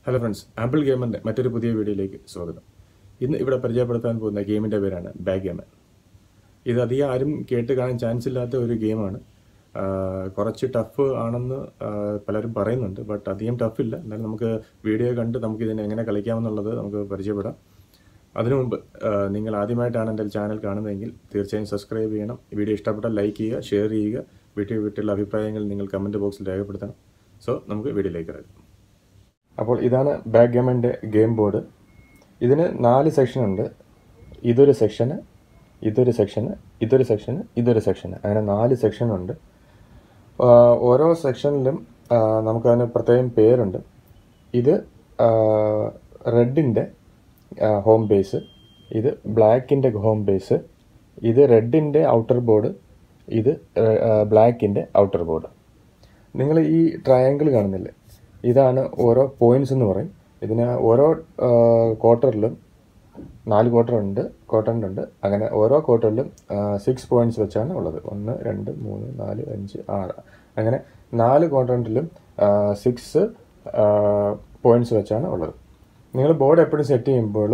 hello friends apple ഗെയിമിൻ്റെ മറ്റൊരു പുതിയ വീഡിയോയിലേക്ക് സ്വാഗതം ഇന്ന് ഇവിടെ പരിചയപ്പെടുത്താൻ പോകുന്ന ഗെയിമിൻ്റെ പേരാണ് ബാഗ് ഗെയിമൻ ഇത് അധികം ആരും കേട്ട് കാണാൻ ചാൻസ് ഇല്ലാത്ത ഒരു ഗെയിമാണ് ആഹ് കുറച്ച് ടഫ് ആണെന്ന് ആഹ് പലരും പറയുന്നുണ്ട് ബട്ട് അധികം ടഫില്ല എന്നാലും നമുക്ക് വീഡിയോ കണ്ട് നമുക്ക് ഇതിനെ എങ്ങനെ കളിക്കാമെന്നുള്ളത് നമുക്ക് പരിചയപ്പെടാം അതിനു മുമ്പ് ആഹ് നിങ്ങൾ ആദ്യമായിട്ടാണ് എൻ്റെ ചാനൽ കാണുന്നതെങ്കിൽ തീർച്ചയായും സബ്സ്ക്രൈബ് ചെയ്യണം വീഡിയോ ഇഷ്ടപ്പെട്ടാൽ ലൈക്ക് ചെയ്യുക ഷെയർ ചെയ്യുക വീട്ടിൽ വീട്ടിലുള്ള അഭിപ്രായങ്ങൾ നിങ്ങൾ കമൻറ്റ് ബോക്സിൽ രേഖപ്പെടുത്തണം സോ നമുക്ക് വീഡിയോയിലേക്ക് കിടക്കാം അപ്പോൾ ഇതാണ് ബാക്ക് ഗെയിമിൻ്റെ ഗെയിം ബോർഡ് ഇതിന് നാല് സെക്ഷൻ ഉണ്ട് ഇതൊരു സെക്ഷന് ഇതൊരു സെക്ഷന് ഇതൊരു സെക്ഷന് ഇതൊരു സെക്ഷന് അങ്ങനെ നാല് സെക്ഷൻ ഉണ്ട് ആഹ് ഓരോ സെക്ഷനിലും ആഹ് നമുക്കതിന് പ്രത്യേകം പേരുണ്ട് ഇത് റെഡിൻ്റെ ഹോം ബേസ് ഇത് ബ്ലാക്കിൻ്റെ ഹോം ബേസ് ഇത് റെഡിൻ്റെ ഔട്ടർ ബോർഡ് ഇത് ബ്ലാക്കിൻ്റെ ഔട്ടർ ബോർഡ് നിങ്ങൾ ഈ ട്രയാങ്കിൾ കാണുന്നില്ലേ ഇതാണ് ഓരോ പോയിന്റ്സ് എന്ന് പറയും ഇതിന് ഓരോ ക്വാർട്ടറിലും നാല് ക്വാർട്ടർ ഉണ്ട് ക്വാർട്ടറിൻ്റെ ഉണ്ട് അങ്ങനെ ഓരോ ക്വാർട്ടറിലും സിക്സ് പോയിന്റ്സ് വെച്ചാണ് ഉള്ളത് ഒന്ന് രണ്ട് മൂന്ന് നാല് അഞ്ച് ആറ് അങ്ങനെ നാല് ക്വാർട്ടറിലും സിക്സ് പോയിന്റ്സ് വെച്ചാണ് ഉള്ളത് നിങ്ങൾ ബോർഡ് എപ്പോഴും സെറ്റ് ചെയ്യുമ്പോൾ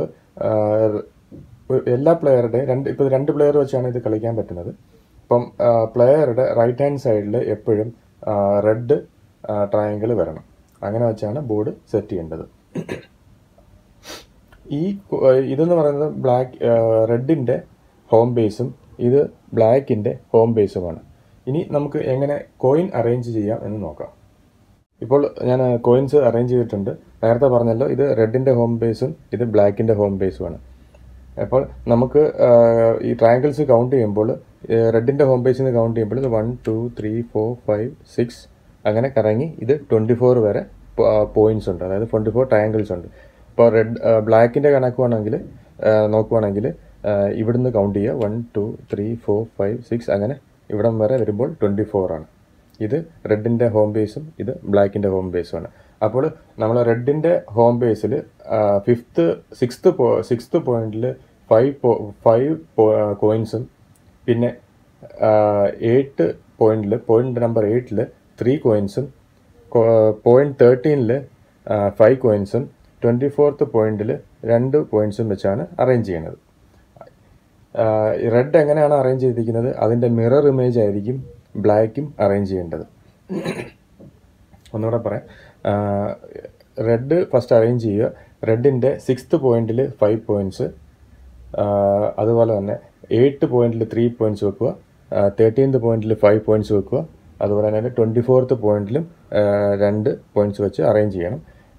എല്ലാ പ്ലെയറുടെയും രണ്ട് ഇപ്പോൾ രണ്ട് പ്ലെയർ വെച്ചാണ് ഇത് കളിക്കാൻ പറ്റുന്നത് ഇപ്പം പ്ലെയറുടെ റൈറ്റ് ഹാൻഡ് സൈഡിൽ എപ്പോഴും റെഡ് ട്രയാങ്കിൾ വരണം അങ്ങനെ വെച്ചാണ് ബോർഡ് സെറ്റ് ചെയ്യേണ്ടത് ഈ കു- ഇതെന്ന് പറയുന്നത് ബ്ലാക്ക് റെഡിൻ്റെ ഹോം ബേസും ഇത് ബ്ലാക്കിൻ്റെ ഹോം ബേസുമാണ് ഇനി നമുക്ക് എങ്ങനെ കോയിൻ അറേഞ്ച് ചെയ്യാം എന്ന് നോക്കാം ഇപ്പോൾ ഞാൻ കോയിൻസ് അറേഞ്ച് ചെയ്തിട്ടുണ്ട് നേരത്തെ പറഞ്ഞല്ലോ ഇത് റെഡിൻ്റെ ഹോം ബേസും ഇത് ബ്ലാക്കിൻ്റെ ഹോം ബേസുമാണ് അപ്പോൾ നമുക്ക് ആ, ഈ ട്രയാങ്കിൾസ് കൗണ്ട് ചെയ്യുമ്പോൾ റെഡിൻ്റെ ഹോം ബേസിൽ നിന്ന് കൗണ്ട് ചെയ്യുമ്പോൾ ഇത് one two three four five six അങ്ങനെ കറങ്ങി ഇത് ട്വൻറ്റി ഫോർ വരെ പോയിന്റ്സ് ഉണ്ട് അതായത് ട്വൻറ്റി ഫോർ ട്രയാങ്കിൾസ് ഉണ്ട് ഇപ്പോൾ റെഡ് ബ്ലാക്കിൻ്റെ കണക്കുവാണെങ്കിൽ നോക്കുവാണെങ്കിൽ ഇവിടുന്ന് കൗണ്ട് ചെയ്യുക one two three four five six അങ്ങനെ ഇവിടം വരെ വരുമ്പോൾ ട്വൻറ്റി ഫോർ ആണ് ഇത് റെഡിൻ്റെ ഹോം ബേസും ഇത് ബ്ലാക്കിൻ്റെ ഹോം ബേസുമാണ് അപ്പോൾ നമ്മൾ റെഡിൻ്റെ ഹോം ബേസിൽ ഫിഫ്ത്ത് സിക്സ്ത്ത് പോ സിക്സ്ത്ത് പോയിന്റിൽ ഫൈവ് പോ ഫൈവ് കോയിൻസും പിന്നെ എയ്റ്റ് പോയിന്റിൽ പോയിന്റ് നമ്പർ എയ്റ്റിൽ ത്രീ കോയിൻസും പോയിന്റ് തേർട്ടീനിൽ ഫൈവ് കോയിൻസും ട്വൻറ്റി ഫോർത്ത് പോയിന്റിൽ രണ്ട് പോയിന്റ്സും വെച്ചാണ് അറേഞ്ച് ചെയ്യുന്നത് റെഡ് എങ്ങനെയാണ് അറേഞ്ച് ചെയ്തിരിക്കുന്നത് അതിൻ്റെ മിറർ ഇമേജ് ആയിരിക്കും ബ്ലാക്കും അറേഞ്ച് ചെയ്യേണ്ടത് ഒന്നുകൂടെ പറയാം റെഡ് ഫസ്റ്റ് അറേഞ്ച് ചെയ്യുക റെഡിൻ്റെ സിക്സ്ത് പോയിന്റിൽ ഫൈവ് പോയിന്റ്സ് അതുപോലെ തന്നെ എയ്റ്റ് പോയിന്റിൽ ത്രീ പോയിന്റ്സ് വെക്കുക തേർട്ടീൻത് പോയിന്റിൽ ഫൈവ് പോയിന്റ്സ് വെക്കുക അതുപോലെ തന്നെ ട്വൻറ്റി ഫോർത്ത് പോയിന്റിലും രണ്ട് പോയിന്റ്സ് വെച്ച് അറേഞ്ച് ചെയ്യണം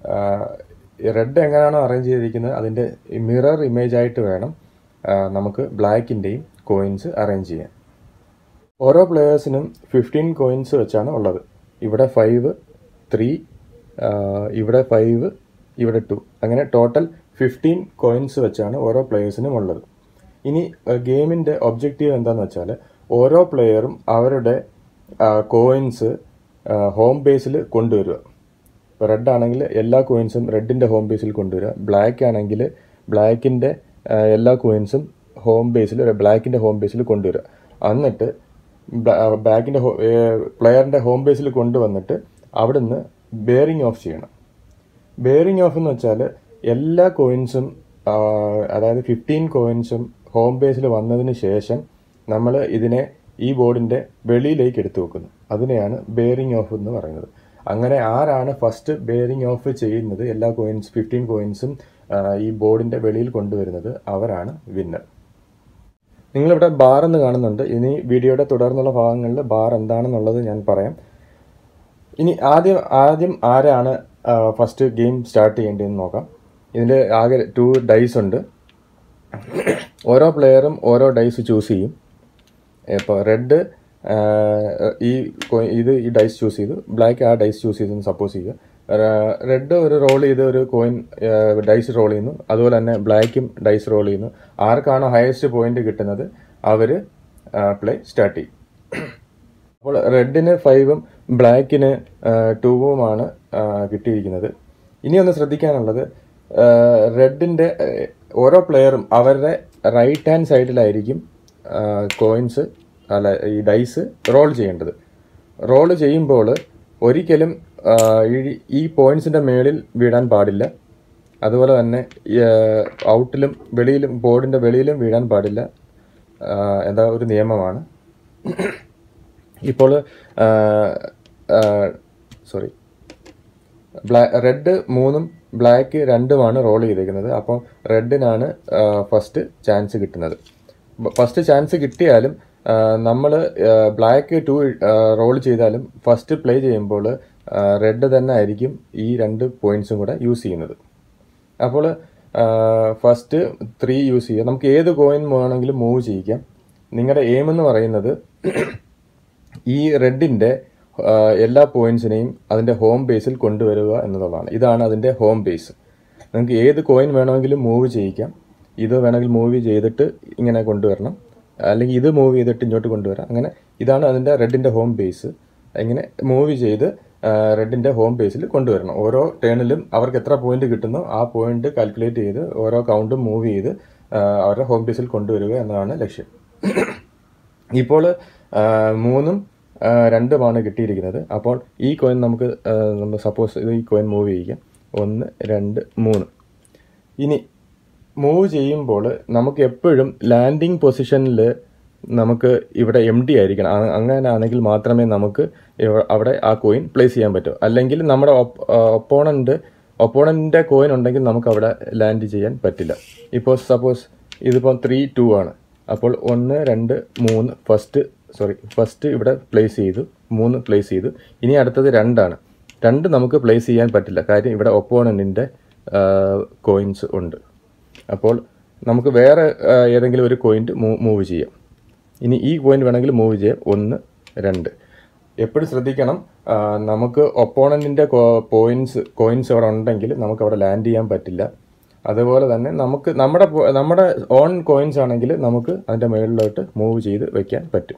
റെഡ് എങ്ങനെയാണോ അറേഞ്ച് ചെയ്തിരിക്കുന്നത് അതിൻ്റെ മിറർ ഇമേജ് ആയിട്ട് വേണം ആ, നമുക്ക് ബ്ലാക്കിൻ്റെയും കോയിൻസ് അറേഞ്ച് ചെയ്യാൻ ഓരോ പ്ലെയേഴ്സിനും ഫിഫ്റ്റീൻ കോയിൻസ് വെച്ചാണ് ഉള്ളത് ഇവിടെ ഫൈവ് ത്രീ ഇവിടെ ഫൈവ് ഇവിടെ ടു അങ്ങനെ ടോട്ടൽ ഫിഫ്റ്റീൻ കോയിൻസ് വെച്ചാണ് ഓരോ പ്ലെയേഴ്സിനും ഉള്ളത് ഇനി ഗെയിമിൻ്റെ ഒബ്ജക്റ്റീവ് എന്താണെന്ന് വെച്ചാൽ ഓരോ പ്ലെയറും അവരുടെ കോയിൻസ് ഹോം ബേസിൽ കൊണ്ടുവരിക ഇപ്പോൾ റെഡ് ആണെങ്കിൽ എല്ലാ കോയിൻസും റെഡിൻ്റെ ഹോം ബേസിൽ കൊണ്ടുവരിക ബ്ലാക്ക് ആണെങ്കിൽ ബ്ലാക്കിൻ്റെ എല്ലാ കോയിൻസും ഹോം ബേസിൽ ബ്ലാക്കിൻ്റെ ഹോം ബേസിൽ കൊണ്ടുവരിക എന്നിട്ട് ബാക്കിൻ്റെ പ്ലെയറിൻ്റെ ഹോം ബേസിൽ കൊണ്ടുവന്നിട്ട് അവിടുന്ന് ബെയറിംഗ് ഓഫ് ചെയ്യണം ബെയറിംഗ് ഓഫ് എന്ന് വെച്ചാൽ എല്ലാ കോയിൻസും അതായത് ഫിഫ്റ്റീൻ കോയിൻസും ഹോം ബേസിൽ വന്നതിന് ശേഷം നമ്മൾ ഇതിനെ ഈ ബോർഡിൻ്റെ വെളിയിലേക്ക് എടുത്തു വെക്കുന്നു അതിനെയാണ് ബെയറിംഗ് ഓഫ് എന്ന് പറയുന്നത് അങ്ങനെ ആരാണ് ഫസ്റ്റ് ബെയറിംഗ് ഓഫ് ചെയ്യുന്നത് എല്ലാ കോയിൻസ് ഫിഫ്റ്റീൻ കോയിൻസും ഈ ബോർഡിൻ്റെ വെളിയിൽ കൊണ്ടുവരുന്നത് അവരാണ് വിന്നർ നിങ്ങളിവിടെ ബാർ എന്ന് കാണുന്നുണ്ട് ഇനി വീഡിയോയുടെ തുടർന്നുള്ള ഭാഗങ്ങളിൽ ബാർ എന്താണെന്നുള്ളത് ഞാൻ പറയാം ഇനി ആദ്യം ആദ്യം ആരാണ് ഫസ്റ്റ് ഗെയിം സ്റ്റാർട്ട് ചെയ്യേണ്ടതെന്ന് നോക്കാം ഇതിൽ ആകെ ടു ഡൈസ് ഉണ്ട് ഓരോ പ്ലെയറും ഓരോ ഡൈസ് ചൂസ് ചെയ്യും ഇപ്പോൾ റെഡ് ഈ coin- ഇത് ഈ ഡൈസ് ചൂസ് ചെയ്തു ബ്ലാക്ക് ആ ഡൈസ് ചൂസ് ചെയ്തെന്ന് സപ്പോസ് ചെയ്യുക റെഡ് ഒരു റോൾ ചെയ്ത് ഒരു കോയിൻ ഡൈസ് റോൾ ചെയ്യുന്നു അതുപോലെ തന്നെ ബ്ലാക്കും ഡൈസ് റോൾ ചെയ്യുന്നു ആർക്കാണോ ഹയസ്റ്റ് പോയിന്റ് കിട്ടുന്നത് അവർ പ്ലേ സ്റ്റാർട്ട് ചെയ്യും അപ്പോൾ റെഡിന് ഫൈവും ബ്ലാക്കിന് ടൂവുമാണ് കിട്ടിയിരിക്കുന്നത് ഇനി ഒന്ന് ശ്രദ്ധിക്കാനുള്ളത് റെഡിൻ്റെ ഓരോ പ്ലെയറും അവരുടെ റൈറ്റ് ഹാൻഡ് സൈഡിലായിരിക്കും കോയിൻസ് അല്ല ഈ ഡൈസ് റോൾ ചെയ്യേണ്ടത് റോൾ ചെയ്യുമ്പോൾ ഒരിക്കലും ആ, ഈ- ഈ പോയിന്റ്സിൻ്റെ മേളിൽ വീഴാൻ പാടില്ല അതുപോലെ തന്നെ ഔട്ടിലും വെളിയിലും ബോർഡിൻ്റെ വെളിയിലും വീഴാൻ പാടില്ല ആ, എന്താ ഒരു നിയമമാണ് ഇപ്പോൾ സോറി ബ്ലാ റെഡ് മൂന്നും ബ്ലാക്ക് രണ്ടുമാണ് റോൾ ചെയ്തേക്കുന്നത് അപ്പോൾ റെഡിനാണ് ഫസ്റ്റ് ചാൻസ് കിട്ടുന്നത് ഫസ്റ്റ് ചാൻസ് കിട്ടിയാലും നമ്മൾ ബ്ലാക്ക് ടു റോൾ ചെയ്താലും ഫസ്റ്റ് പ്ലേ ചെയ്യുമ്പോൾ റെഡ് തന്നെ ആയിരിക്കും ഈ രണ്ട് പോയിന്റ്സും കൂടെ യൂസ് ചെയ്യുന്നത് അപ്പോൾ ഫസ്റ്റ് ത്രീ യൂസ് ചെയ്യുക നമുക്ക് ഏത് കോയിൻ വേണമെങ്കിലും മൂവ് ചെയ്യിക്കാം നിങ്ങളുടെ എയിം എന്ന് പറയുന്നത് ഈ റെഡിൻ്റെ എല്ലാ പോയിന്റ്സിനെയും അതിൻ്റെ ഹോം ബേസിൽ കൊണ്ടുവരിക എന്നുള്ളതാണ് ഇതാണ് അതിൻ്റെ ഹോം ബേസ് നിങ്ങൾക്ക് ഏത് കോയിൻ വേണമെങ്കിലും മൂവ് ചെയ്യിക്കാം ഇത് വേണമെങ്കിൽ മൂവ് ചെയ്തിട്ട് ഇങ്ങനെ കൊണ്ടുവരണം അല്ലെങ്കിൽ ഇത് മൂവ് ചെയ്തിട്ട് ഇങ്ങോട്ട് കൊണ്ടുവരാം അങ്ങനെ ഇതാണ് അതിൻ്റെ റെഡിൻ്റെ ഹോം ബേസ് ഇങ്ങനെ മൂവ് ചെയ്ത് റെഡിൻ്റെ ഹോം ബേസിൽ കൊണ്ടുവരണം ഓരോ ടേണിലും അവർക്ക് എത്ര പോയിന്റ് കിട്ടുന്നോ ആ പോയിന്റ് കാൽക്കുലേറ്റ് ചെയ്ത് ഓരോ കൗണ്ടും മൂവ് ചെയ്ത് ആ, അവരുടെ ഹോം ബേസിൽ കൊണ്ടുവരിക എന്നതാണ് ലക്ഷ്യം ഇപ്പോൾ ആ, മൂന്നും ആ, രണ്ടുമാണ് കിട്ടിയിരിക്കുന്നത് അപ്പോൾ ഈ കോയിൻ നമുക്ക് ആ, നമ്മൾ സപ്പോസ് ഇത് ഈ കോയിൻ മൂവ് ചെയ്യിക്കാം ഒന്ന് രണ്ട് മൂന്ന് ഇനി മൂവ് ചെയ്യുമ്പോൾ നമുക്ക് എപ്പോഴും ലാൻഡിങ് പൊസിഷനിൽ നമുക്ക് ഇവിടെ എം ഡി ആയിരിക്കണം ആ- അങ്ങനെ ആണെങ്കിൽ മാത്രമേ നമുക്ക് ഇവ- അവിടെ ആ കോയിൻ പ്ലേസ് ചെയ്യാൻ പറ്റൂ അല്ലെങ്കിൽ നമ്മുടെ ഒപ്പോണൻ്റ് ഒപ്പോണൻ്റെ കോയിൻ ഉണ്ടെങ്കിൽ നമുക്ക് അവിടെ ലാൻഡ് ചെയ്യാൻ പറ്റില്ല ഇപ്പോൾ സപ്പോസ് ഇതിപ്പോൾ ത്രീ ടു ആണ് അപ്പോൾ ഒന്ന് രണ്ട് മൂന്ന് ഫസ്റ്റ് സോറി ഫസ്റ്റ് ഇവിടെ പ്ലേസ് ചെയ്തു മൂന്ന് പ്ലേസ് ചെയ്തു ഇനി അടുത്തത് രണ്ടാണ് രണ്ട് നമുക്ക് പ്ലേസ് ചെയ്യാൻ പറ്റില്ല കാര്യം ഇവിടെ ഒപ്പോണൻറ്റിൻ്റെ കോയിൻസ് ഉണ്ട് അപ്പോൾ നമുക്ക് വേറെ ആ, ഏതെങ്കിലും ഒരു കോയിൻ മൂവ് ചെയ്യാം ഇനി ഈ കോയിൻ വേണമെങ്കിൽ മൂവ് ചെയ്യാം ഒന്ന് രണ്ട് എപ്പോഴും ശ്രദ്ധിക്കണം ആ, നമുക്ക് ഒപ്പോണൻറ്റിൻ്റെ പോയിൻസ് കോയിൻസ് അവിടെ ഉണ്ടെങ്കിൽ നമുക്ക് അവിടെ ലാൻഡ് ചെയ്യാൻ പറ്റില്ല അതുപോലെ തന്നെ നമുക്ക് നമ്മുടെ പോ- നമ്മുടെ ഓൺ കോയിൻസ് ആണെങ്കിൽ നമുക്ക് അതിൻ്റെ മുകളിലോട്ട് മൂവ് ചെയ്ത് വെക്കാൻ പറ്റും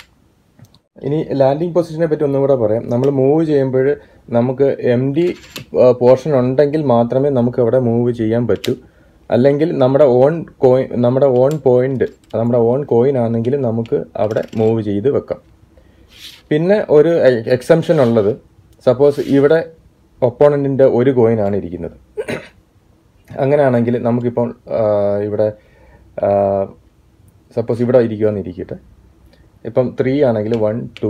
ഇനി ലാൻഡിംഗ് പൊസിഷനെ പറ്റി ഒന്നും കൂടെ പറയാം നമ്മൾ മൂവ് ചെയ്യുമ്പോൾ നമുക്ക് എം ഡി പോർഷൻ ഉണ്ടെങ്കിൽ മാത്രമേ നമുക്ക് അവിടെ മൂവ് ചെയ്യാൻ പറ്റൂ അല്ലെങ്കിൽ നമ്മുടെ ഓൺ കോയിൻ നമ്മുടെ ഓൺ പോയിന്റ് നമ്മുടെ ഓൺ കോയിൻ ആണെങ്കിൽ നമുക്ക് അവിടെ മൂവ് ചെയ്ത് വെക്കാം പിന്നെ ഒരു എക്സംഷൻ ഉള്ളത് സപ്പോസ് ഇവിടെ ഒപ്പോണൻറ്റിൻ്റെ ഒരു കോയിനാണ് ഇരിക്കുന്നത് അങ്ങനെയാണെങ്കിൽ നമുക്കിപ്പോൾ ആ, ഇവിടെ സപ്പോസ് ഇവിടെ ഇരിക്കുവാന്ന് ഇരിക്കട്ടെ ഇപ്പം ത്രീ ആണെങ്കിൽ one two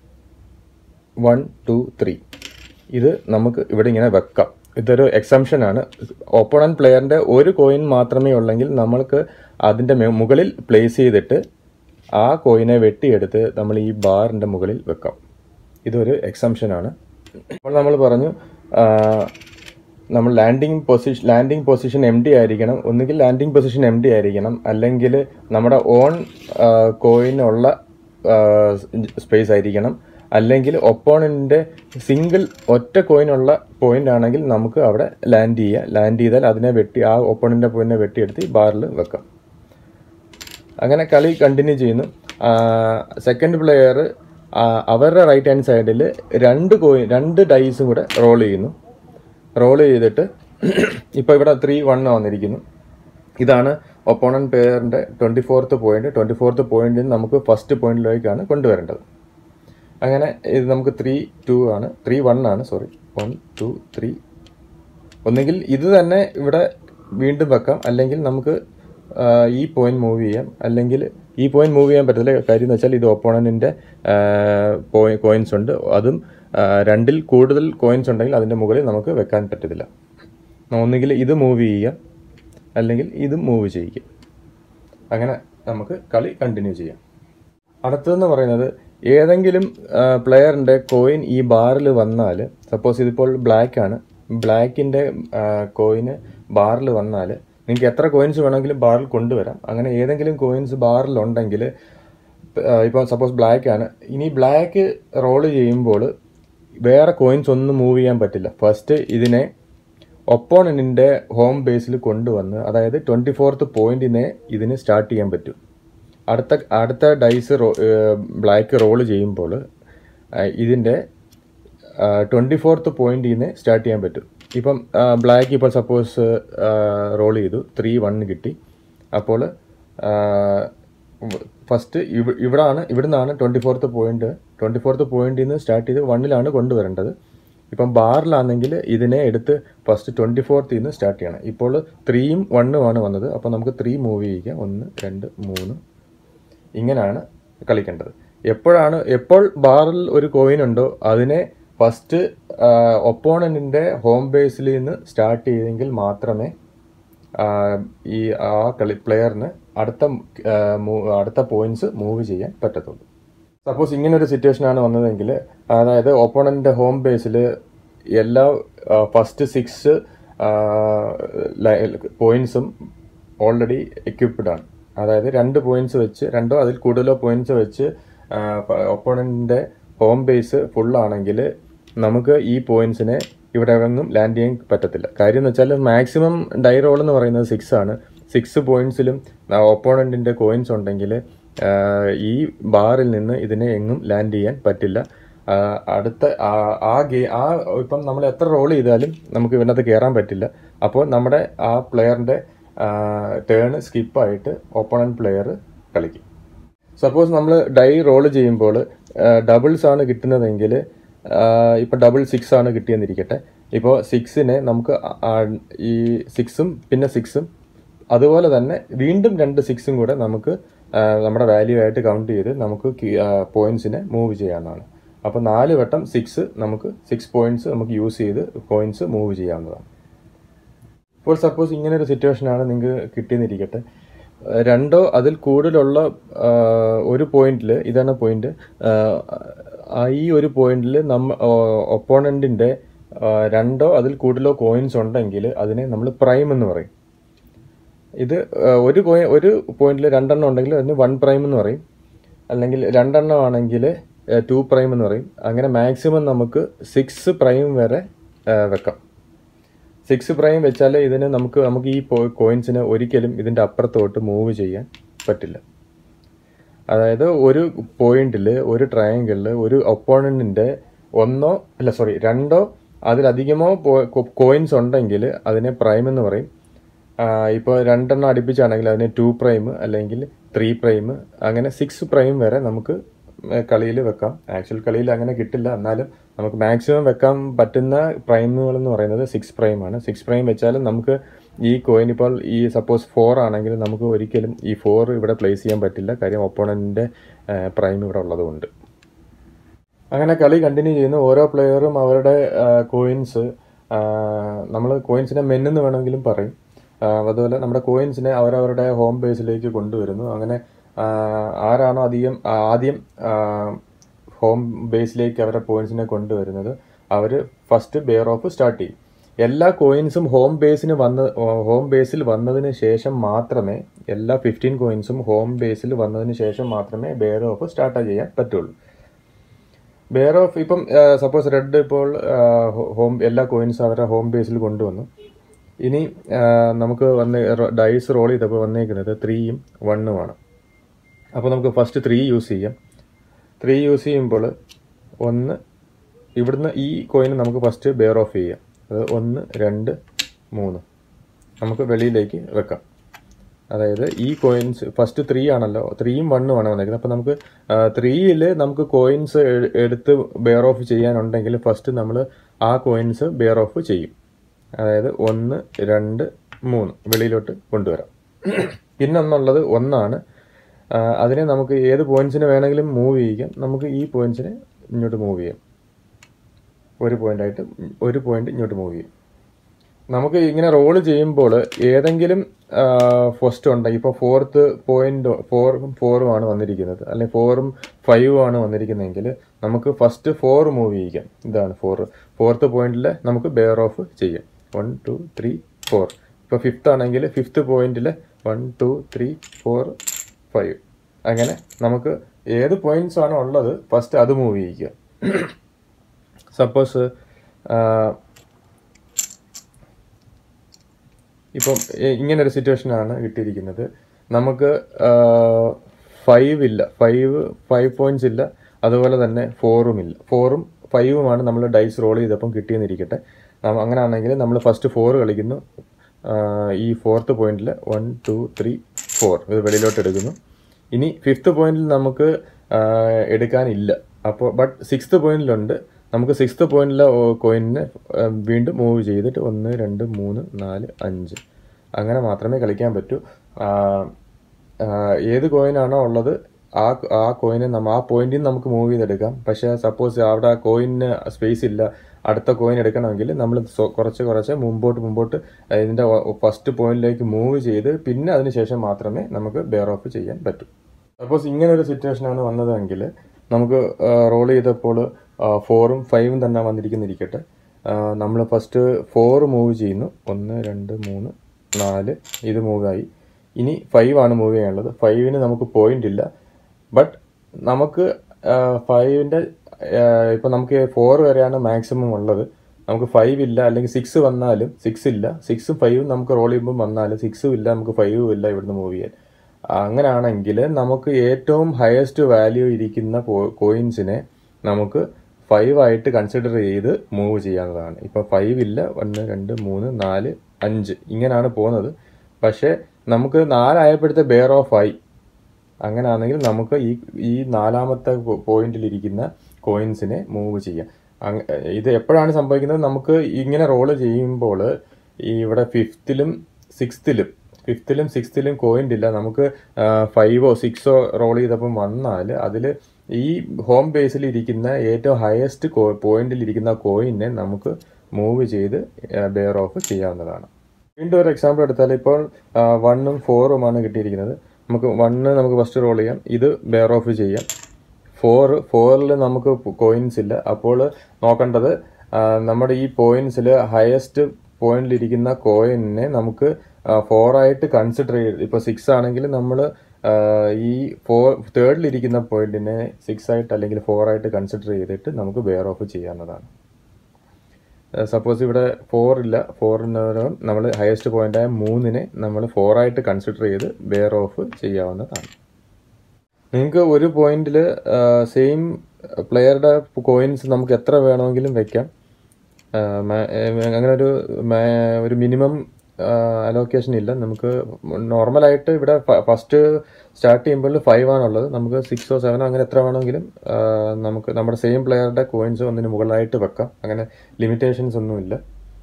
one two three ഇത് നമുക്ക് ഇവിടെ ഇങ്ങനെ വെക്കാം ഇതൊരു എക്സംഷൻ ആണ് ഓപ്പണൻ പ്ലെയറിൻ്റെ ഒരു കോയിൻ മാത്രമേ ഉള്ളെങ്കിൽ നമ്മൾക്ക് അതിൻ്റെ മെ- മുകളിൽ പ്ലേസ് ചെയ്തിട്ട് ആ കോയിനെ വെട്ടിയെടുത്ത് നമ്മൾ ഈ ബാറിൻ്റെ മുകളിൽ വെക്കാം ഇതൊരു എക്സംഷൻ ആണ് അപ്പോൾ നമ്മൾ പറഞ്ഞു ആ, നമ്മൾ landing position landing position empty ആയിരിക്കണം ഒന്നുകിൽ ലാൻഡിങ് പൊസിഷൻ എം ഡി ആയിരിക്കണം അല്ലെങ്കിൽ നമ്മുടെ ഓൺ കോയിനുള്ള സ്പേസ് ആയിരിക്കണം അല്ലെങ്കിൽ ഒപ്പോണൻറ്റിൻ്റെ സിംഗിൾ ഒറ്റ കോയിനുള്ള പോയിന്റ് ആണെങ്കിൽ നമുക്ക് അവിടെ ലാൻഡ് ചെയ്യുക ലാൻഡ് ചെയ്താൽ അതിനെ വെട്ടി ആ ഒപ്പോണൻ്റെ പോയിന്റിനെ വെട്ടിയെടുത്ത് ബാറിൽ വെക്കാം അങ്ങനെ കളി കണ്ടിന്യൂ ചെയ്യുന്നു സെക്കൻഡ് പ്ലെയർ അവരുടെ റൈറ്റ് ഹാൻഡ് സൈഡിൽ രണ്ട് കോയിൻ രണ്ട് ഡൈസും കൂടെ റോൾ ചെയ്യുന്നു റോൾ ചെയ്തിട്ട് ഇപ്പോൾ ഇവിടെ ത്രീ വൺ വന്നിരിക്കുന്നു ഇതാണ് ഒപ്പോണൻ പ്ലെയറിൻ്റെ twenty fourth point twenty fourth പോയിന്റിൽ നമുക്ക് ഫസ്റ്റ് പോയിന്റിലേക്കാണ് കൊണ്ടുവരേണ്ടത് അങ്ങനെ ഇത് നമുക്ക് ത്രീ ടു ആണ് ത്രീ വൺ ആണ് സോറി വൺ ടു ത്രീ ഒന്നുകിൽ ഇത് തന്നെ ഇവിടെ വീണ്ടും വെക്കാം അല്ലെങ്കിൽ നമുക്ക് ആ, ഈ പോയിന്റ് മൂവ് ചെയ്യാം അല്ലെങ്കിൽ ഈ പോയിന്റ് മൂവ് ചെയ്യാൻ പറ്റില്ല കാര്യം എന്ന് വെച്ചാൽ ഇത് ഒപ്പോണൻറ്റിൻ്റെ കോയിൻസ് ഉണ്ട് അതും ആ, രണ്ടിൽ കൂടുതൽ കോയിൻസ് ഉണ്ടെങ്കിൽ അതിൻ്റെ മുകളിൽ നമുക്ക് വെക്കാൻ പറ്റത്തില്ല ഒന്നുകിൽ ഇത് മൂവ് ചെയ്യാം അല്ലെങ്കിൽ ഇത് മൂവ് ചെയ്യിക്കാം അങ്ങനെ നമുക്ക് കളി കണ്ടിന്യൂ ചെയ്യാം അടുത്തതെന്ന് പറയുന്നത് ഏതെങ്കിലും പ്ലെയറിൻ്റെ കോയിൻ ഈ ബാറിൽ വന്നാൽ സപ്പോസ് ഇതിപ്പോൾ ബ്ലാക്ക് ആണ് ബ്ലാക്കിൻ്റെ കോയിന് ബാറിൽ വന്നാൽ നിങ്ങൾക്ക് എത്ര കോയിൻസ് വേണമെങ്കിലും ബാറിൽ കൊണ്ടുവരാം അങ്ങനെ ഏതെങ്കിലും കോയിൻസ് ബാറിൽ ഉണ്ടെങ്കിൽ ഇപ്പോൾ സപ്പോസ് ബ്ലാക്ക് ആണ് ഇനി ബ്ലാക്ക് റോൾ ചെയ്യുമ്പോൾ വേറെ കോയിൻസ് ഒന്നും മൂവ് ചെയ്യാൻ പറ്റില്ല ഫസ്റ്റ് ഇതിനെ ഒപ്പോണൻറ്റിൻ്റെ ഹോം ബേസിൽ കൊണ്ടുവന്ന് അതായത് ട്വൻറ്റി ഫോർത്ത് പോയിന്റിനെ ഇതിന് സ്റ്റാർട്ട് ചെയ്യാൻ പറ്റും അടുത്ത അടുത്ത ഡൈസ് ബ്ലാക്ക് റോൾ ചെയ്യുമ്പോൾ ഇതിൻ്റെ ട്വൻറ്റി ഫോർത്ത് പോയിന്റിൽ നിന്ന് സ്റ്റാർട്ട് ചെയ്യാൻ പറ്റും ഇപ്പം ബ്ലാക്ക് ഇപ്പോൾ സപ്പോസ് റോൾ ചെയ്തു ത്രീ വൺ കിട്ടി അപ്പോൾ ഫസ്റ്റ് ഇവ ഇവിടാണ് ഇവിടുന്നാണ് twenty fourth point twenty fourth പോയിന്റിൽ നിന്ന് സ്റ്റാർട്ട് ചെയ്ത് വണ്ണിലാണ് കൊണ്ടുവരേണ്ടത് ഇപ്പം ബാറിലാണെങ്കിൽ ഇതിനെ എടുത്ത് ഫസ്റ്റ് ട്വൻറ്റി ഫോർത്തിൽ നിന്ന് സ്റ്റാർട്ട് ചെയ്യണം ഇപ്പോൾ ത്രീയും വണ്ണുമാണ് വന്നത് അപ്പോൾ നമുക്ക് ത്രീ മൂവ് ചെയ്യിക്കാം ഒന്ന് രണ്ട് മൂന്ന് ഇങ്ങനെയാണ് കളിക്കേണ്ടത് എപ്പോഴാണ് എപ്പോൾ ബാറിൽ ഒരു കോയിൻ ഉണ്ടോ അതിനെ ഫസ്റ്റ് ഒപ്പോണൻറ്റിൻ്റെ ഹോം ബേസിൽ നിന്ന് സ്റ്റാർട്ട് ചെയ്തെങ്കിൽ മാത്രമേ ആ, ഈ ആ കളി പ്ലെയറിന് അടുത്ത ആ, മൂ- അടുത്ത പോയിന്റ്സ് മൂവ് ചെയ്യാൻ പറ്റത്തുള്ളൂ സപ്പോസ് ഇങ്ങനെ ഒരു സിറ്റുവേഷൻ ആണ് വന്നതെങ്കിൽ അതായത് ഓപ്പോണന്റിന്റെ ഹോം ബേസിൽ എല്ലാ ഫസ്റ്റ് സിക്സ് പോയിന്റ്സും ഓൾറെഡി എക്യുപ്ഡ് ആണ് അതായത് രണ്ട് പോയിന്റ്സ് വെച്ച് രണ്ടോ അതിൽ കൂടുതലോ പോയിന്റ്സ് വെച്ച് ഒപ്പോണന്റിന്റെ ഹോം ബേസ് ഫുൾ ആണെങ്കിൽ നമുക്ക് ഈ പോയിന്റ്സിനെ ഇവിടെ എങ്ങും ലാൻഡ് ചെയ്യാൻ പറ്റത്തില്ല കാര്യം എന്ന് വെച്ചാൽ മാക്സിമം ഡൈ റോൾ എന്ന് പറയുന്നത് സിക്സ് ആണ് സിക്സ് പോയിന്റ്സിലും ഒപ്പോണന്റിന്റെ കോയിൻസ് ഉണ്ടെങ്കിൽ ഈ ബാറിൽ നിന്ന് ഇതിനെ എങ്ങും ലാൻഡ് ചെയ്യാൻ പറ്റില്ല ആ, അടുത്ത ആ- ആ ഗെയിം ആ ഇപ്പം നമ്മൾ എത്ര റോൾ ചെയ്താലും നമുക്ക് ഇതിനകത്ത് കയറാൻ പറ്റില്ല അപ്പോൾ നമ്മുടെ ആ പ്ലെയറിന്റെ ടേൺ സ്കിപ്പായിട്ട് ഓപ്പോണന്റ് പ്ലെയർ കളിക്കും സപ്പോസ് നമ്മൾ ഡൈ റോൾ ചെയ്യുമ്പോൾ ഡബിൾസ് ആണ് കിട്ടുന്നതെങ്കിൽ ഇപ്പം ഡബിൾ സിക്സ് ആണ് കിട്ടിയെന്നിരിക്കട്ടെ ഇപ്പോൾ സിക്സിനെ നമുക്ക് ആ- ആ- ഈ സിക്സും പിന്നെ സിക്സും അതുപോലെ തന്നെ വീണ്ടും രണ്ട് സിക്സും കൂടെ നമുക്ക് ആ, നമ്മുടെ വാല്യൂ ആയിട്ട് കൗണ്ട് ചെയ്ത് നമുക്ക് പോയിന്റ്സിനെ മൂവ് ചെയ്യാവുന്നതാണ് അപ്പോൾ നാല് വട്ടം സിക്സ് നമുക്ക് സിക്സ് പോയിന്റ്സ് നമുക്ക് യൂസ് ചെയ്ത് പോയിന്റ്സ് മൂവ് ചെയ്യാവുന്നതാണ് ഇപ്പോൾ സപ്പോസ് ഇങ്ങനെ ഒരു സിറ്റുവേഷൻ ആണ് നിങ്ങൾക്ക് കിട്ടിയെന്നിരിക്കട്ടെ ഏഹ് രണ്ടോ അതിൽ കൂടുതലുള്ള ആഹ്, ഒരു പോയിന്റിൽ ഇതാണ് പോയിന്റ് ഈ ഒരു പോയിന്റിൽ നമ്മ ഒപ്പോണന്റിന്റെ രണ്ടോ അതിൽ കൂടുതലോ കോയിൻസ് ഉണ്ടെങ്കിൽ അതിനെ നമ്മൾ പ്രൈം എന്ന് പറയും ഇത് ആഹ്, ഒരു കോയിൻ ഒരു പോയിന്റിൽ രണ്ടെണ്ണം ഉണ്ടെങ്കിൽ അതിന് വൺ പ്രൈം എന്ന് പറയും അല്ലെങ്കിൽ രണ്ടെണ്ണം ആണെങ്കിൽ ടു പ്രൈം എന്ന് പറയും അങ്ങനെ മാക്സിമം നമുക്ക് സിക്സ് പ്രൈം വരെ ആഹ്, വെക്കാം സിക്സ് പ്രൈം വെച്ചാൽ ഇതിന് നമുക്ക് നമുക്ക് ഈ കോയിൻസിന് ഒരിക്കലും ഇതിൻ്റെ അപ്പുറത്തോട്ട് മൂവ് ചെയ്യാൻ പറ്റില്ല അതായത് ഒരു പോയിന്റിൽ ഒരു ട്രയാങ്കിളിൽ ഒരു ഒപ്പോണന്റിന്റെ ഒന്നോ അല്ല സോറി രണ്ടോ അതിലധികമോ കോയിൻസ് ഉണ്ടെങ്കിൽ അതിനെ പ്രൈം എന്ന് പറയും ഇപ്പോൾ രണ്ടെണ്ണം അടുപ്പിച്ചാണെങ്കിൽ അതിനെ ടു പ്രൈം അല്ലെങ്കിൽ ത്രീ പ്രൈം അങ്ങനെ സിക്സ് പ്രൈം വരെ നമുക്ക് കളിയിൽ വെക്കാം ആക്ച്വൽ കളിയിൽ അങ്ങനെ കിട്ടില്ല എന്നാലും നമുക്ക് മാക്സിമം വെക്കാൻ പറ്റുന്ന പ്രൈമുകൾ എന്ന് പറയുന്നത് സിക്സ് പ്രൈം ആണ് സിക്സ് പ്രൈം വെച്ചാലും നമുക്ക് ഈ കോയിൻ ഇപ്പോൾ ഈ സപ്പോസ് ഫോർ ആണെങ്കിൽ നമുക്ക് ഒരിക്കലും ഈ ഫോർ ഇവിടെ പ്ലേസ് ചെയ്യാൻ പറ്റില്ല കാര്യം ഒപ്പോണന്റിന്റെ പ്രൈം ഇവിടെ ഉള്ളതുകൊണ്ട് അങ്ങനെ കളി കണ്ടിന്യൂ ചെയ്യുന്നു ഓരോ പ്ലെയറും അവരുടെ കോയിൻസ് നമ്മൾ കോയിൻസിനെ മെന്നെന്ന് വേണമെങ്കിലും പറയും ആ, അതുപോലെ നമ്മുടെ കോയിൻസിനെ അവരവരുടെ ഹോം ബേസിലേക്ക് കൊണ്ടുവരുന്നു അങ്ങനെ ആ, ആരാണോ അധികം ആ, ആദ്യം ഹോം ബേസിലേക്ക് അവരുടെ പോയിന്റ്സിനെ കൊണ്ടുവരുന്നത് അവർ ഫസ്റ്റ് ബെയർ ഓഫ് സ്റ്റാർട്ട് ചെയ്യും എല്ലാ കോയിൻസും ഹോം ബേസിന് വന്ന ഹോം ബേസിൽ വന്നതിന് ശേഷം മാത്രമേ എല്ലാ ഫിഫ്റ്റീൻ കോയിൻസും ഹോം ബേസിൽ വന്നതിന് ശേഷം മാത്രമേ ബെയർ ഓഫ് സ്റ്റാർട്ട് ചെയ്യാൻ പറ്റുള്ളൂ ബെയർ ഓഫ് ഇപ്പം സപ്പോസ് റെഡ് ഇപ്പോൾ ഹോം എല്ലാ കോയിൻസും അവരുടെ ഹോം ബേസിൽ കൊണ്ടുവന്നു ഇനി ആ, നമുക്ക് വന്ന് ഡൈസ് റോൾ ചെയ്തപ്പോൾ വന്നേക്കുന്നത് ത്രീയും വണ്ണുമാണ് അപ്പോൾ നമുക്ക് ഫസ്റ്റ് ത്രീ യൂസ് ചെയ്യാം ത്രീ യൂസ് ചെയ്യുമ്പോൾ ഒന്ന് ഇവിടുന്ന് ഈ കോയിൻ നമുക്ക് ഫസ്റ്റ് ബെയർ ഓഫ് ചെയ്യാം അത് ഒന്ന് രണ്ട് മൂന്ന് നമുക്ക് വെളിയിലേക്ക് വെക്കാം അതായത് ഈ കോയിൻസ് ഫസ്റ്റ് ത്രീ ആണല്ലോ ത്രീയും വണ്ണും ആണ് വന്നേക്കുന്നത് അപ്പോൾ നമുക്ക് ത്രീയിൽ നമുക്ക് കോയിൻസ് എടുത്ത് ബെയർ ഓഫ് ചെയ്യാനുണ്ടെങ്കിൽ ഫസ്റ്റ് നമ്മൾ ആ കോയിൻസ് ബെയർ ഓഫ് ചെയ്യും അതായത് ഒന്ന് രണ്ട് മൂന്ന് വെളിയിലോട്ട് കൊണ്ടുവരാം പിന്നെ ഒന്നുള്ളത് ഒന്നാണ് ആ, അതിനെ നമുക്ക് ഏത് പോയിന്റ്സിന് വേണമെങ്കിലും മൂവ് ചെയ്യിക്കാം നമുക്ക് ഈ പോയിന്റ്സിനെ ഇങ്ങോട്ട് മൂവ് ചെയ്യാം ഒരു point ആയിട്ട് ഒരു പോയിന്റ് ഇങ്ങോട്ട് മൂവ് ചെയ്യും നമുക്ക് ഇങ്ങനെ റോൾ ചെയ്യുമ്പോൾ ഏതെങ്കിലും ഫസ്റ്റ് ഉണ്ടെങ്കിൽ ഇപ്പോൾ ഫോർത്ത് പോയിന്റ് ഫോറും ഫോറും ആണ് വന്നിരിക്കുന്നത് അല്ലെങ്കിൽ ഫോറും ഫൈവും ആണ് വന്നിരിക്കുന്നതെങ്കിൽ നമുക്ക് ഫസ്റ്റ് ഫോർ മൂവ് ചെയ്യിക്കാം ഇതാണ് ഫോർ ഫോർത്ത് പോയിന്റിൽ നമുക്ക് ബെയർ ഓഫ് ചെയ്യാം വൺ ടു ത്രീ ഫോർ ഇപ്പോൾ ഫിഫ്ത്ത് ആണെങ്കിൽ ഫിഫ്ത്ത് പോയിന്റിൽ one two three four five അങ്ങനെ നമുക്ക് ഏത് പോയിന്റ്സ് ആണോ ഉള്ളത് ഫസ്റ്റ് അത് മൂവ് ചെയ്യിക്കുക സപ്പോസ് ഇപ്പം ഇ- ഇങ്ങനെ ഒരു സിറ്റുവേഷൻ ആണ് കിട്ടിയിരിക്കുന്നത് നമുക്ക് ഫൈവ് ഇല്ല ഫൈവ് ഫൈവ് പോയിന്റ്സ് ഇല്ല അതുപോലെ തന്നെ ഫോറും ഇല്ല ഫോറും ഫൈവുമാണ് നമ്മൾ ഡൈസ് റോൾ ചെയ്തപ്പം കിട്ടിയെന്നിരിക്കട്ടെ നമ്മ- അങ്ങനെയാണെങ്കിൽ നമ്മൾ ഫസ്റ്റ് ഫോർ കളിക്കുന്നു ആ, ഈ ഫോർത്ത് പോയിന്റിൽ വൺ ടു ത്രീ ഫോർ ഇത് വെളിയിലോട്ട് എടുക്കുന്നു ഇനി ഫിഫ്ത്ത് പോയിന്റിൽ നമുക്ക് ആ, എടുക്കാനില്ല അപ്പോൾ ബട്ട് സിക്സ്ത് പോയിന്റിലുണ്ട് നമുക്ക് സിക്സ്ത് പോയിന്റിലെ കോയിനിനെ വീണ്ടും മൂവ് ചെയ്തിട്ട് ഒന്ന് രണ്ട് മൂന്ന് നാല് അഞ്ച് അങ്ങനെ മാത്രമേ കളിക്കാൻ പറ്റൂ ആ, ആ, ഏത് കോയിനാണോ ഉള്ളത് ആ ആ കോയിനെ നമ്മ ആ പോയിന്റിൽ നിന്ന് നമുക്ക് മൂവ് ചെയ്തെടുക്കാം പക്ഷേ സപ്പോസ് അവിടെ ആ കോയിന് സ്പേസ് ഇല്ല അടുത്ത കോയിൻ എടുക്കണമെങ്കിൽ നമ്മൾ കുറച്ച് കുറച്ച് മുമ്പോട്ട് മുമ്പോട്ട് ഇതിൻ്റെ ഫസ്റ്റ് പോയിന്റിലേക്ക് മൂവ് ചെയ്ത് പിന്നെ അതിന് ശേഷം മാത്രമേ നമുക്ക് ബെയർ ഓഫ് ചെയ്യാൻ പറ്റൂ സപ്പോസ് ഇങ്ങനെ ഒരു സിറ്റുവേഷനാണ് വന്നതെങ്കിൽ നമുക്ക് റോൾ ചെയ്തപ്പോൾ ഫോറും ഫൈവും തന്നെ വന്നിരിക്കുന്നിരിക്കട്ടെ നമ്മൾ ഫസ്റ്റ് ഫോർ മൂവ് ചെയ്യുന്നു ഒന്ന് രണ്ട് മൂന്ന് നാല് ഇത് മൂവായി ഇനി ഫൈവ് ആണ് മൂവ് ചെയ്യാനുള്ളത് ഫൈവിന് നമുക്ക് പോയിന്റ് ഇല്ല ബട്ട് നമുക്ക് ഫൈവിൻ്റെ ഇപ്പം നമുക്ക് ഫോർ വരെയാണ് മാക്സിമം ഉള്ളത് നമുക്ക് ഫൈവ് ഇല്ല അല്ലെങ്കിൽ സിക്സ് വന്നാലും സിക്സ് ഇല്ല സിക്സും ഫൈവും നമുക്ക് റോൾ ചെയ്യുമ്പോൾ വന്നാലും സിക്സും ഇല്ല നമുക്ക് ഫൈവും ഇല്ല ഇവിടുന്ന് മൂവ് ചെയ്യാൻ അങ്ങനെയാണെങ്കിൽ നമുക്ക് ഏറ്റവും ഹയസ്റ്റ് വാല്യൂ ഇരിക്കുന്ന കോയിൻസിനെ നമുക്ക് ഫൈവ് ആയിട്ട് കൺസിഡർ ചെയ്ത് മൂവ് ചെയ്യാവുന്നതാണ് ഇപ്പം ഫൈവ് ഇല്ല ഒന്ന് രണ്ട് മൂന്ന് നാല് അഞ്ച് ഇങ്ങനെയാണ് പോകുന്നത് പക്ഷേ നമുക്ക് നാലായപ്പോഴത്തെ ബെയർ ഓഫ് ആയി അങ്ങനെയാണെങ്കിൽ നമുക്ക് ഈ ഈ നാലാമത്തെ പോയിന്റിലിരിക്കുന്ന കോയിൻസിനെ മൂവ് ചെയ്യാം അങ്ങ- ഇത് എപ്പോഴാണ് സംഭവിക്കുന്നത് നമുക്ക് ഇങ്ങനെ റോള് ചെയ്യുമ്പോൾ ഈ ഇവിടെ ഫിഫ്ത്തിലും സിക്സ്ത്തിലും ഫിഫ്ത്തിലും സിക്സ്ത്തിലും കോയിന്റ് ഇല്ല നമുക്ക് ഫൈവോ സിക്സോ റോൾ ചെയ്തപ്പം വന്നാൽ അതിൽ ഈ ഹോം ബേസിൽ ഇരിക്കുന്ന ഏറ്റവും ഹയസ്റ്റ് പോയിന്റിൽ ഇരിക്കുന്ന കോയിനെ നമുക്ക് മൂവ് ചെയ്ത് ബെയർ ഓഫ് ചെയ്യാവുന്നതാണ് വീണ്ടും ഒരു എക്സാമ്പിൾ എടുത്താൽ ഇപ്പോൾ വണ്ണും ഫോറുമാണ് കിട്ടിയിരിക്കുന്നത് നമുക്ക് വണ്ണ് നമുക്ക് ഫസ്റ്റ് റോൾ ചെയ്യാം ഇത് ബെയർ ഓഫ് ചെയ്യാം ഫോർ ഫോറിൽ നമുക്ക് കോയിൻസ് ഇല്ല അപ്പോൾ നോക്കേണ്ടത് ആ, നമ്മുടെ ഈ പോയിന്റ്സിൽ ഹയസ്റ്റ് പോയിന്റിലിരിക്കുന്ന കോയിനെ നമുക്ക് ഫോറായിട്ട് കൺസിഡർ ചെയ്ത് ഇപ്പോൾ സിക്സ് ആണെങ്കിൽ നമ്മൾ ഈ ഫോർ തേർഡിലിരിക്കുന്ന പോയിന്റിനെ സിക്സ് ആയിട്ട് അല്ലെങ്കിൽ ഫോർ ആയിട്ട് കൺസിഡർ ചെയ്തിട്ട് നമുക്ക് ബെയർ ഓഫ് ചെയ്യാവുന്നതാണ് സപ്പോസ് ഇവിടെ ഫോർ ഇല്ല ഫോറിന് നമ്മൾ ഹയസ്റ്റ് പോയിന്റായ മൂന്നിനെ നമ്മൾ ഫോറായിട്ട് കൺസിഡർ ചെയ്ത് ബെയർ ഓഫ് ചെയ്യാവുന്നതാണ് നിങ്ങൾക്ക് ഒരു പോയിന്റിൽ സെയിം പ്ലെയറുടെ കോയിൻസ് നമുക്ക് എത്ര വേണമെങ്കിലും വെക്കാം ആ, മ- ഏ, അങ്ങനെ ഒരു മ- ഒരു മിനിമം അലോക്കേഷൻ ഇല്ല നമുക്ക് നോർമലായിട്ട് ഇവിടെ ഫസ്റ്റ് സ്റ്റാർട്ട് ചെയ്യുമ്പോൾ ഫൈവ് ആണുള്ളത് നമുക്ക് സിക്സോ സെവനോ അങ്ങനെ എത്ര വേണമെങ്കിലും ആ, നമുക്ക് നമ്മുടെ സെയിം പ്ലെയറുടെ കോയിൻസ് ഒന്നിന് മുകളിലായിട്ട് വെക്കാം അങ്ങനെ ലിമിറ്റേഷൻസ് ഒന്നുമില്ല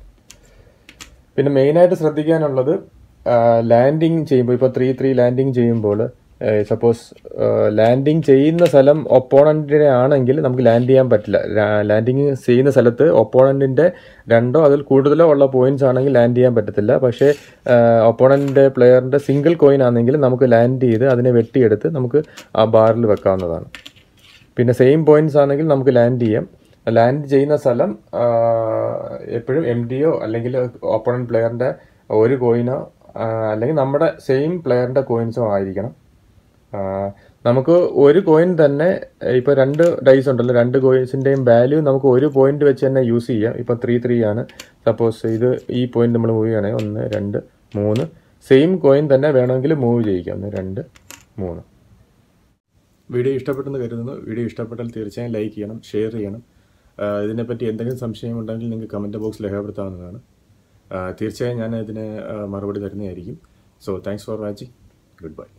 പിന്നെ മെയിനായിട്ട് ശ്രദ്ധിക്കാനുള്ളത് ലാൻഡിങ് ചെയ്യുമ്പോൾ ഇപ്പോൾ ത്രീ ത്രീ ലാൻഡിങ് ചെയ്യുമ്പോൾ സപ്പോസ് ലാൻഡിങ് ചെയ്യുന്ന സ്ഥലം ഒപ്പോണൻറ്റിനെ ആണെങ്കിൽ നമുക്ക് ലാൻഡ് ചെയ്യാൻ പറ്റില്ല ലാൻഡിങ് ചെയ്യുന്ന സ്ഥലത്ത് ഒപ്പോണൻറ്റിൻ്റെ രണ്ടോ അതിൽ കൂടുതലോ ഉള്ള പോയിന്റ്സ് ആണെങ്കിൽ ലാൻഡ് ചെയ്യാൻ പറ്റത്തില്ല പക്ഷേ ഒപ്പോണൻറ്റിൻ്റെ പ്ലെയറിൻ്റെ സിംഗിൾ കോയിൻ ആണെങ്കിൽ നമുക്ക് ലാൻഡ് ചെയ്ത് അതിനെ വെട്ടിയെടുത്ത് നമുക്ക് ആ ബാറിൽ വെക്കാവുന്നതാണ് പിന്നെ സെയിം പോയിന്റ്സ് ആണെങ്കിൽ നമുക്ക് ലാൻഡ് ചെയ്യാം ലാൻഡ് ചെയ്യുന്ന സ്ഥലം എപ്പോഴും എം ഡിയോ അല്ലെങ്കിൽ ഓപ്പണന്റ് പ്ലെയറിന്റെ ഒരു കോയിനോ അല്ലെങ്കിൽ നമ്മുടെ സെയിം പ്ലെയറിന്റെ കോയിൻസോ ആയിരിക്കണം ആ, നമുക്ക് ഒരു കോയിൻ തന്നെ ഇപ്പോൾ രണ്ട് ഡൈസ് ഉണ്ടല്ലോ രണ്ട് കോയിൻസിൻ്റെയും വാല്യൂ നമുക്ക് ഒരു പോയിന്റ് വെച്ച് തന്നെ യൂസ് ചെയ്യാം ഇപ്പോൾ ത്രീ ത്രീ ആണ് സപ്പോസ് ഇത് ഈ പോയിന്റ് നമ്മൾ മൂവ് ചെയ്യണമെങ്കിൽ ഒന്ന് രണ്ട് മൂന്ന് സെയിം കോയിൻ തന്നെ വേണമെങ്കിൽ മൂവ് ചെയ്യിക്കാം ഒന്ന് രണ്ട് മൂന്ന് വീഡിയോ ഇഷ്ടപ്പെട്ടെന്ന് കരുതുന്നു വീഡിയോ ഇഷ്ടപ്പെട്ടാൽ തീർച്ചയായും ലൈക്ക് ചെയ്യണം ഷെയർ ചെയ്യണം ആ, ഇതിനെപ്പറ്റി എന്തെങ്കിലും സംശയം ഉണ്ടെങ്കിൽ നിങ്ങൾക്ക് കമൻറ്റ് ബോക്സിൽ രേഖപ്പെടുത്താവുന്നതാണ് ആ, തീർച്ചയായും ഞാൻ ഇതിന് ആ, മറുപടി തരുന്നതായിരിക്കും so thanks for watching good bye